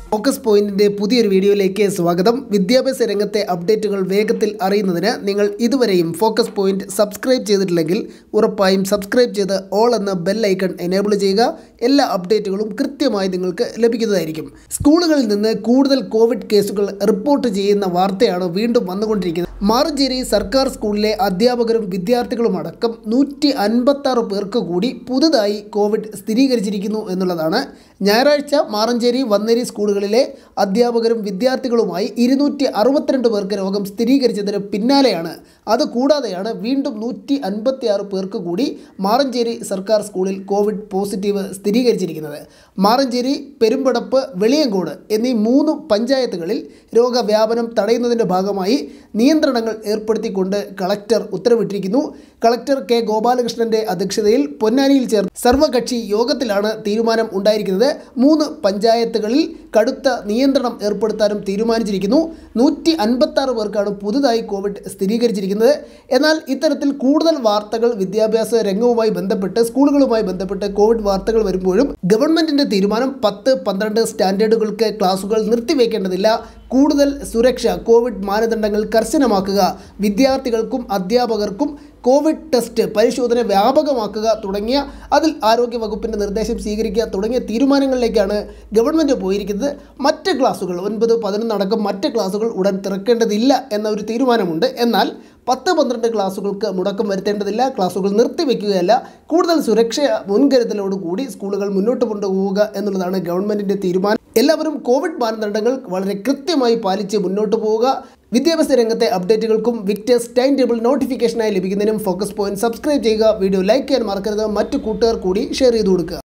focus പോയിന്റിന്റെ പുതിയൊരു വീഡിയോയിലേക്ക് സ്വാഗതം വിദ്യാഭ്യാസ രംഗത്തെ അപ്ഡേറ്റുകൾ വേഗത്തിൽ അറിയുന്നതിന് നിങ്ങൾ ഇതുവരെയും ഫോക്കസ് പോയിന്റ് സബ്സ്ക്രൈബ് ചെയ്തിട്ടില്ലെങ്കിൽ ഉറപ്പായും സബ്സ്ക്രൈബ് ചെയ്ത് ഓൾ എന്ന ബെൽ ഐക്കൺ എനേബിൾ ചെയ്യുക എല്ലാ അപ്ഡേറ്റുകളും കൃത്യമായി നിങ്ങൾക്ക് ലഭിക്കുന്നതായിരിക്കും സ്കൂളുകളിൽ നിന്ന് കൂടുതൽ കോവിഡ് കേസുകൾ റിപ്പോർട്ട് ചെയ്യുന്ന വാർത്തയാണ് വീണ്ടും വന്നുകൊണ്ടിരിക്കുന്നത് മാറഞ്ചേരി സർക്കാർ സ്കൂളിലെ അധ്യാപകരും വിദ്യാർത്ഥികളും അടക്കം നൂറ്റി അൻപത്താറ് പേർക്ക് കൂടി പുതുതായി കോവിഡ് സ്ഥിരീകരിച്ചിരിക്കുന്നു എന്നുള്ളതാണ് ഞായറാഴ്ച മാറഞ്ചേരി വന്നേരി സ്കൂളുകളിലെ അധ്യാപകരും വിദ്യാർത്ഥികളുമായി ഇരുന്നൂറ്റി അറുപത്തിരണ്ട് പേർക്ക് രോഗം സ്ഥിരീകരിച്ചതിന് പിന്നാലെയാണ് അത് കൂടാതെയാണ് വീണ്ടും നൂറ്റി അൻപത്തി ആറ് പേർക്ക് കൂടി മാറഞ്ചേരി സർക്കാർ സ്കൂളിൽ കോവിഡ് പോസിറ്റീവ് സ്ഥിരീകരിച്ചിരിക്കുന്നത് മാറഞ്ചേരി പെരുമ്പടപ്പ് വെളിയങ്കോട് എന്നീ മൂന്ന് പഞ്ചായത്തുകളിൽ രോഗവ്യാപനം തടയുന്നതിൻ്റെ ഭാഗമായി നിയന്ത്രണങ്ങൾ ഏർപ്പെടുത്തിക്കൊണ്ട് കളക്ടർ ഉത്തരവിട്ടിരിക്കുന്നു കളക്ടർ കെ ഗോപാലകൃഷ്ണന്റെ അധ്യക്ഷതയിൽ പൊന്നാനിയിൽ ചേർന്ന സർവകക്ഷി യോഗത്തിലാണ് തീരുമാനം ഉണ്ടായിരിക്കുന്നത് മൂന്ന് പഞ്ചായത്തുകളിൽ കടുത്ത നിയന്ത്രണം ഏർപ്പെടുത്താനും തീരുമാനിച്ചിരിക്കുന്നു നൂറ്റി അൻപത്താറ് പേർക്കാണ് പുതുതായി കോവിഡ് സ്ഥിരീകരിച്ചിരിക്കുന്നത് എന്നാൽ ഇത്തരത്തിൽ കൂടുതൽ വാർത്തകൾ വിദ്യാഭ്യാസ രംഗവുമായി ബന്ധപ്പെട്ട് സ്കൂളുകളുമായി ബന്ധപ്പെട്ട് കോവിഡ് വാർത്തകൾ വരുമ്പോഴും ഗവൺമെന്റിന്റെ തീരുമാനം പത്ത് പന്ത്രണ്ട് സ്റ്റാൻഡേർഡുകൾക്ക് ക്ലാസുകൾ നിർത്തിവെക്കേണ്ടതില്ല കൂടുതൽ സുരക്ഷ കോവിഡ് മാനദണ്ഡങ്ങൾ കർശനമാക്കുക വിദ്യാർത്ഥികൾക്കും അധ്യാപകർക്കും കോവിഡ് ടെസ്റ്റ് പരിശോധന വ്യാപകമാക്കുക തുടങ്ങിയ അതിൽ ആരോഗ്യ വകുപ്പിൻ്റെ നിർദ്ദേശം സ്വീകരിക്കുക തുടങ്ങിയ തീരുമാനങ്ങളിലേക്കാണ് ഗവൺമെൻറ് പോയിരിക്കുന്നത് മറ്റ് ക്ലാസുകൾ ഒൻപത് പതിനൊന്ന് അടക്കം മറ്റ് ക്ലാസുകൾ ഉടൻ തുറക്കേണ്ടതില്ല എന്ന ഒരു തീരുമാനമുണ്ട് എന്നാൽ പത്ത് പന്ത്രണ്ട് ക്ലാസുകൾക്ക് മുടക്കം വരുത്തേണ്ടതില്ല ക്ലാസുകൾ നിർത്തിവെക്കുകയല്ല കൂടുതൽ സുരക്ഷ മുൻകരുതലോടുകൂടി സ്കൂളുകൾ മുന്നോട്ട് കൊണ്ടുപോവുക എന്നുള്ളതാണ് ഗവൺമെൻറ്റിൻ്റെ തീരുമാനം എല്ലാവരും കോവിഡ് മാനദണ്ഡങ്ങൾ വളരെ കൃത്യമായി പാലിച്ച് മുന്നോട്ട് പോവുക വിദ്യാഭ്യാസ രംഗത്തെ അപ്ഡേറ്റുകൾക്കും വിക്ടേഴ്സ് ടൈം ടേബിൾ നോട്ടിഫിക്കേഷനായി ലഭിക്കുന്നതിനും ഫോക്കസ് പോയിന്റ് സബ്സ്ക്രൈബ് ചെയ്യുക വീഡിയോ ലൈക്ക് ചെയ്യാൻ മറക്കരുത് മറ്റു കൂട്ടുകാർ കൂടി ഷെയർ ചെയ്ത് കൊടുക്കുക